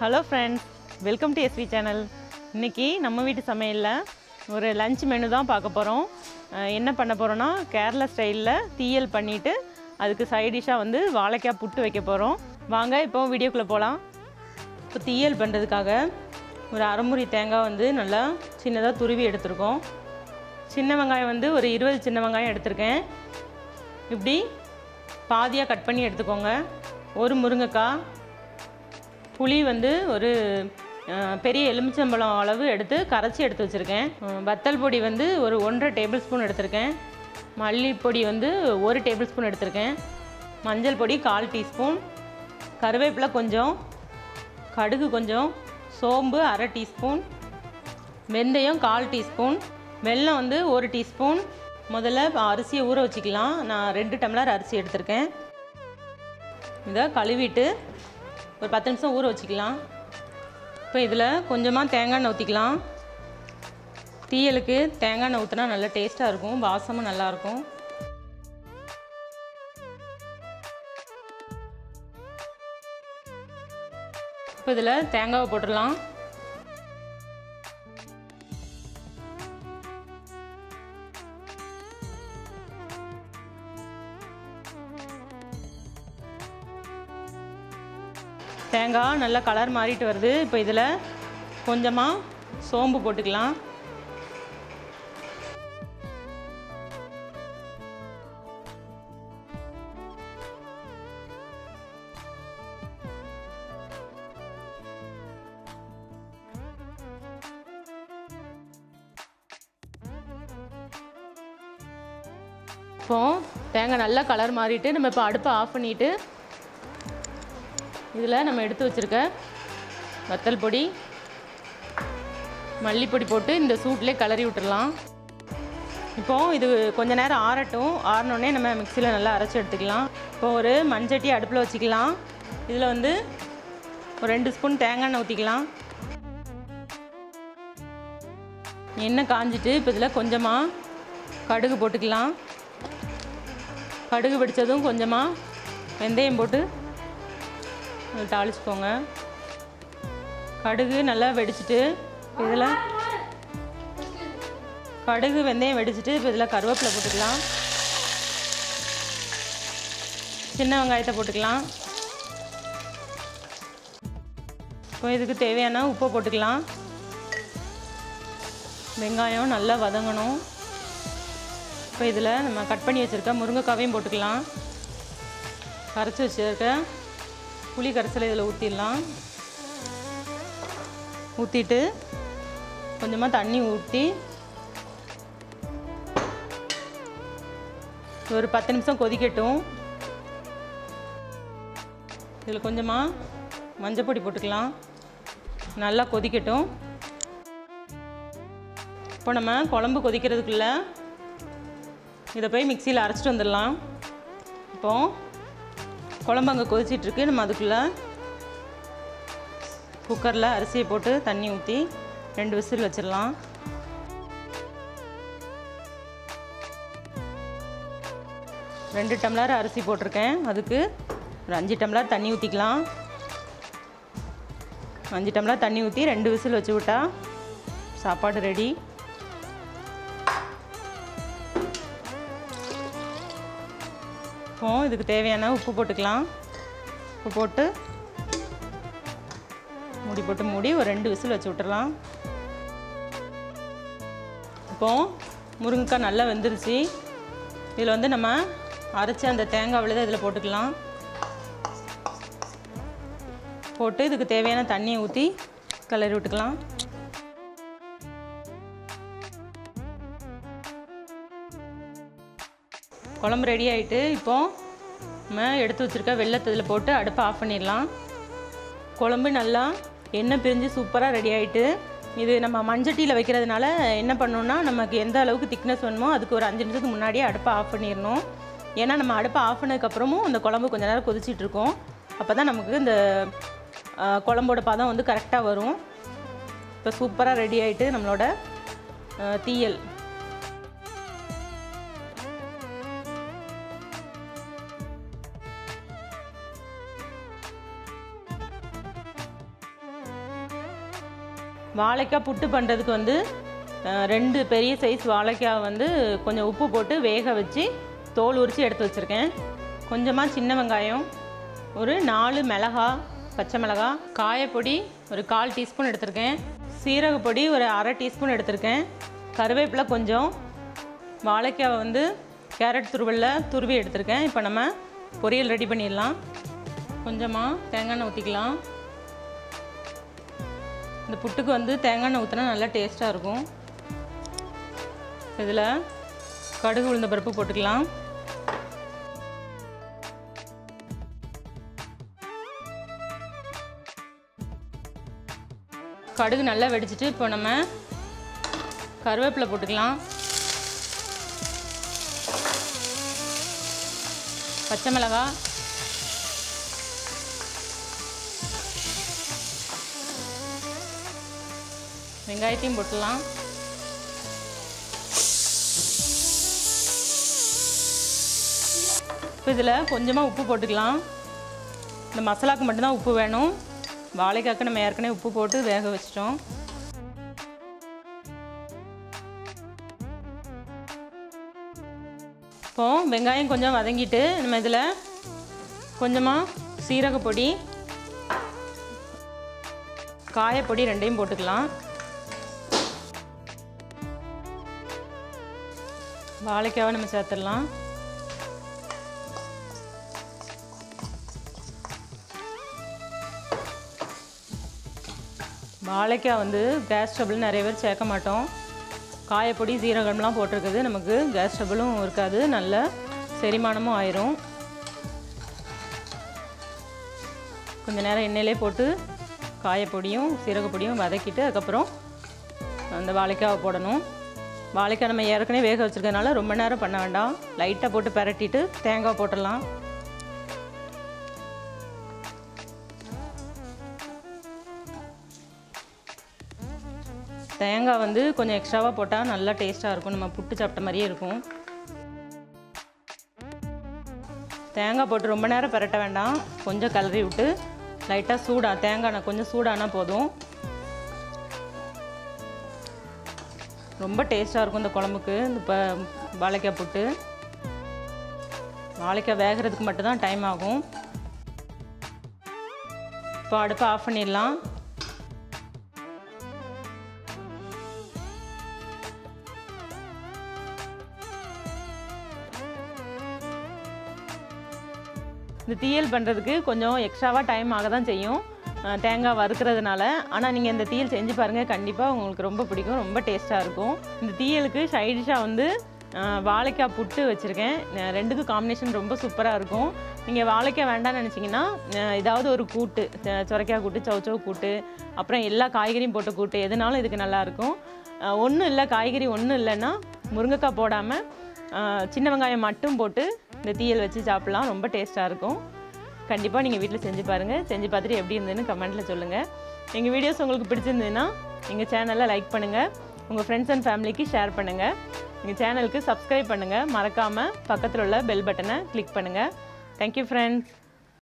hello friends welcome to SV channel இன்றைக்கி நம்ம வீட்டு சமையலில் ஒரு லஞ்ச் மெனு தான் பார்க்க போகிறோம் என்ன பண்ண போகிறோன்னா கேரளா ஸ்டைலில் தீயல் பண்ணிவிட்டு அதுக்கு சைட் டிஷ்ஷாக வந்து வாழைக்காய் புட்டு வைக்க போகிறோம் வாங்க இப்போ வீடியோக்குள்ளே போகலாம் இப்போ தீயல் பண்ணுறதுக்காக ஒரு அரைமுறி தேங்காய் வந்து நல்லா சின்னதாக துருவி எடுத்திருக்கோம் சின்ன வெங்காயம் வந்து ஒரு இருபது சின்ன வெங்காயம் எடுத்திருக்கேன் இப்படி பாதியாக கட் பண்ணி எடுத்துக்கோங்க ஒரு முருங்கைக்காய் புளி வந்து ஒரு அஹ், பெரிய எலுமிச்சம்பழம் அளவு எடுத்து கரைச்சி எடுத்து வச்சுருக்கேன் அஹ், வத்தல் பொடி வந்து ஒரு ஒன்றரை டேபிள் ஸ்பூன் எடுத்திருக்கேன் மல்லிப்பொடி வந்து ஒரு டேபிள் ஸ்பூன் எடுத்திருக்கேன் மஞ்சள் பொடி கால் டீஸ்பூன் கருவேப்பிலை கொஞ்சம் கடுகு கொஞ்சம் சோம்பு அரை டீஸ்பூன் வெந்தயம் கால் டீஸ்பூன் வெல்லம் வந்து ஒரு டீஸ்பூன் முதல்ல அரிசியை ஊற வச்சுக்கலாம் நான் ரெண்டு டம்ளர் அரிசி எடுத்திருக்கேன் இதை கழுவிட்டு ஒரு பத்து நிமிஷம் ஊற வச்சுக்கலாம் இப்போ இதில் கொஞ்சமாக தேங்காய் எண்ணெய் ஊற்றிக்கலாம் தீயலுக்கு தேங்காய் எண்ணெய் ஊற்றினா நல்லா டேஸ்ட்டாக இருக்கும் வாசமும் நல்லாயிருக்கும் இப்போ இதில் தேங்காவை போட்டுடலாம் தேங்காய் நல்லா கலர் மாறிட்டு வருது இப்போ இதில் கொஞ்சமாக சோம்பு போட்டுக்கலாம் இப்போ தேங்காய் நல்லா கலர் மாறிட்டு நம்ம இப்போ அடுப்பை ஆஃப் பண்ணிவிட்டு இதில் நம்ம எடுத்து வச்சுருக்க வத்தல் பொடி மல்லிப்பொடி போட்டு இந்த சூட்லேயே கிளறி விட்டுறலாம் இப்போது இது கொஞ்ச நேரம் ஆறட்டும் ஆறினோடனே நம்ம மிக்சியில் நல்லா அரைச்சி எடுத்துக்கலாம் இப்போ ஒரு மண்சட்டி அடுப்பில் வச்சுக்கலாம் இதில் வந்து ஒரு ரெண்டு ஸ்பூன் தேங்காய் எண்ணெய் ஊற்றிக்கலாம் எண்ணெய் காஞ்சிட்டு இப்போ இதில் கொஞ்சமாக கடுகு போட்டுக்கலாம் கடுகு வெடித்ததும் கொஞ்சமாக வெந்தயம் போட்டு அதை தாளிச்சுக்கோங்க கடுகு நல்லா வெடிச்சிட்டு இதில் கடுகு வெந்தயம் வெடிச்சிட்டு இப்போ இதில் கருவேப்பிலை போட்டுக்கலாம் சின்ன வெங்காயத்தை போட்டுக்கலாம் இப்போ இதுக்கு தேவையான உப்பை போட்டுக்கலாம் வெங்காயம் நல்லா வதங்கணும் இப்போ இதில் நம்ம கட் பண்ணி வச்சுருக்க முருங்கைக்காவையும் போட்டுக்கலாம் கரைச்சி வச்சுருக்க புளி கரைசலை இதில் ஊற்றிடலாம் ஊற்றிட்டு கொஞ்சமாக தண்ணி ஊற்றி ஒரு பத்து நிமிஷம் கொதிக்கட்டும் இதில் கொஞ்சமாக மஞ்சப்பொடி போட்டுக்கலாம் நல்லா கொதிக்கட்டும் இப்போ நம்ம குழம்பு கொதிக்கிறதுக்குள்ள இதை போய் மிக்சியில் அரைச்சிட்டு வந்துடலாம் இப்போது குழம்பு அங்கே கொதிச்சிட்ருக்கு நம்ம அதுக்குள்ளே குக்கரில் அரிசியை போட்டு தண்ணி ஊற்றி ரெண்டு விசில் வச்சிடலாம் ரெண்டு டம்ளர் அரிசி போட்டிருக்கேன் அதுக்கு ஒரு அஞ்சு டம்ளர் தண்ணி ஊற்றிக்கலாம் அஞ்சு டம்ளர் தண்ணி ஊற்றி ரெண்டு விசில் வச்சு விட்டா சாப்பாடு ரெடி இப்போ இதுக்கு தேவையான உப்பு போட்டுக்கலாம் உப்பு போட்டு மூடி போட்டு மூடி ஒரு ரெண்டு விசில் வச்சு விட்டுறலாம் இப்போது முருங்கைக்காய் நல்லா வெந்துருச்சு இதில் வந்து நம்ம அரைச்சி அந்த தேங்காய் விழுத இதில் போட்டுக்கலாம் போட்டு இதுக்கு தேவையான தண்ணியை ஊற்றி கிளறி விட்டுக்கலாம் குழம்பு ரெடி ஆகிட்டு இப்போது நம்ம எடுத்து வச்சுருக்க வெள்ளத்தை இதில் போட்டு அடுப்பை ஆஃப் பண்ணிடலாம் குழம்பு நல்லா எண்ணெய் பிரிஞ்சு சூப்பராக ரெடி ஆகிட்டு இது நம்ம மஞ்சட்டியில் வைக்கிறதுனால என்ன பண்ணணும்னா நமக்கு எந்த அளவுக்கு திக்னஸ் வேணுமோ அதுக்கு ஒரு அஞ்சு நிமிஷத்துக்கு முன்னாடியே அடுப்பை ஆஃப் பண்ணிடணும் ஏன்னா நம்ம அடுப்பை ஆஃப் பண்ணதுக்கப்புறமும் அந்த குழம்பு கொஞ்ச நேரம் கொதிச்சிட்டு இருக்கும் அப்போ தான் நமக்கு இந்த ஆ, குழம்போட பதம் வந்து கரெக்டாக வரும் இப்போ சூப்பராக ரெடி ஆகிட்டு நம்மளோட ஆ, தீயல் வாழைக்காய் புட்டு பண்ணுறதுக்கு வந்து அஹ், ரெண்டு பெரிய சைஸ் வாழைக்காய் வந்து கொஞ்சம் உப்பு போட்டு வேக வச்சு தோல் உரித்து எடுத்து வச்சுருக்கேன் கொஞ்சமாக சின்ன வெங்காயம் ஒரு நாலு மிளகா பச்சை மிளகா காயப்பொடி ஒரு கால் டீஸ்பூன் எடுத்திருக்கேன் சீரகப்பொடி ஒரு அரை டீஸ்பூன் எடுத்திருக்கேன் கருவேப்பிலை கொஞ்சம் வாழைக்காவை வந்து கேரட் துருவலில் துருவி எடுத்திருக்கேன் இப்போ நம்ம பொரியல் ரெடி பண்ணிடலாம் கொஞ்சமாக தேங்காய் எண்ணெய் ஊற்றிக்கலாம் இந்த புட்டுக்கு வந்து தேங்காய் எண்ணெய் ஊற்றினா நல்லா டேஸ்ட்டாக இருக்கும் இதில் கடுகு உளுந்த பருப்பு போட்டுக்கலாம் கடுகு நல்லா வெடிச்சிட்டு இப்போ நம்ம கருவேப்பிலை போட்டுக்கலாம் பச்சை மிளகாய் வெங்காயத்தையும் போட்டுடலாம் இப்போ இதில் கொஞ்சமாக உப்பு போட்டுக்கலாம் இந்த மசாலாவுக்கு மட்டும்தான் உப்பு வேணும் வாழைக்காக்கு நம்ம ஏற்கனவே உப்பு போட்டு வேக வச்சிட்டோம் இப்போ வெங்காயம் கொஞ்சம் வதங்கிட்டு நம்ம இதில் கொஞ்சமாக சீரகப்பொடி காயப்பொடி ரெண்டையும் போட்டுக்கலாம் வாழைக்காவை நம்ம சேர்த்துடலாம் வாழைக்காய் வந்து கேஸ் ட்ரபிள் நிறைய பேர் சேர்க்க மாட்டோம் காயப்பொடி சீரகம்லாம் போட்டிருக்குது நமக்கு கேஸ் ட்ரபிளும் இருக்காது நல்ல செரிமானமும் ஆயிரும் கொஞ்ச நேரம் எண்ணெயிலே போட்டு காயப்பொடியும் சீரகப்பொடியும் வதக்கிட்டு அதுக்கப்புறம் அந்த வாழைக்காவை போடணும் வாழைக்காய் நம்ம ஏற்கனவே வேக வச்சுருக்கனால ரொம்ப நேரம் பண்ண வேண்டாம் லைட்டாக போட்டு பிரட்டிட்டு தேங்காய் போட்டுடலாம் தேங்காய் வந்து கொஞ்சம் எக்ஸ்ட்ராவாக போட்டால் நல்லா டேஸ்ட்டாக இருக்கும் நம்ம புட்டு சாப்பிட்ட மாதிரியே இருக்கும் தேங்காய் போட்டு ரொம்ப நேரம் பிரட்ட வேண்டாம் கொஞ்சம் கலரி விட்டு லைட்டாக சூடா தேங்காய் நான் கொஞ்சம் சூடானா போதும் ரொம்ப டேஸ்ட்டாக இருக்கும் இந்த குழம்புக்கு இந்த இப்போ வாழைக்காய் புட்டு வாழைக்காய் வேகிறதுக்கு மட்டும்தான் டைம் ஆகும் இப்போ அடுப்பை ஆஃப் பண்ணிடலாம் இந்த தீயல் பண்ணுறதுக்கு கொஞ்சம் எக்ஸ்ட்ராவாக டைம் ஆக தான் செய்யும் அஹ் தேங்காய் வறுக்கிறதுனால ஆனால் நீங்கள் இந்த தீயல் செஞ்சு பாருங்கள் கண்டிப்பாக உங்களுக்கு ரொம்ப பிடிக்கும் ரொம்ப டேஸ்ட்டாக இருக்கும் இந்த தீயலுக்கு சைடிஷாக வந்து அஹ் வாழைக்காய் புட்டு வச்சுருக்கேன் அஹ் ரெண்டுக்கும் காம்பினேஷன் ரொம்ப சூப்பராக இருக்கும் நீங்கள் வாழைக்காய் வேண்டாம்னு நினச்சிங்கன்னா அஹ் ஏதாவது ஒரு கூட்டு அஹ் சுரைக்காய் கூட்டு சௌச்சௌ கூட்டு அப்புறம் எல்லா காய்கறியும் போட்ட கூட்டு எதுனாலும் இதுக்கு நல்லாயிருக்கும் ஒன்றும் இல்லை காய்கறி ஒன்றும் இல்லைன்னா முருங்கைக்காய் போடாமல் ஆஹ் சின்ன வெங்காயம் மட்டும் போட்டு இந்த தீயல் வச்சு சாப்பிட்லாம் ரொம்ப டேஸ்ட்டாக இருக்கும் கண்டிப்பாக நீங்கள் வீட்டில் செஞ்சு பாருங்கள் செஞ்சு பார்த்துட்டு எப்படி இருந்ததுன்னு கமெண்ட்டில் சொல்லுங்கள் எங்கள் வீடியோஸ் உங்களுக்கு பிடிச்சிருந்ததுன்னா எங்கள் சேனலை லைக் பண்ணுங்கள் உங்கள் ஃப்ரெண்ட்ஸ் அண்ட் ஃபேமிலிக்கு ஷேர் பண்ணுங்கள் எங்கள் சேனலுக்கு சப்ஸ்கிரைப் பண்ணுங்கள் மறக்காமல் பக்கத்தில் உள்ள பெல் பட்டனை கிளிக் பண்ணுங்கள் தேங்க்யூ ஃப்ரெண்ட்ஸ்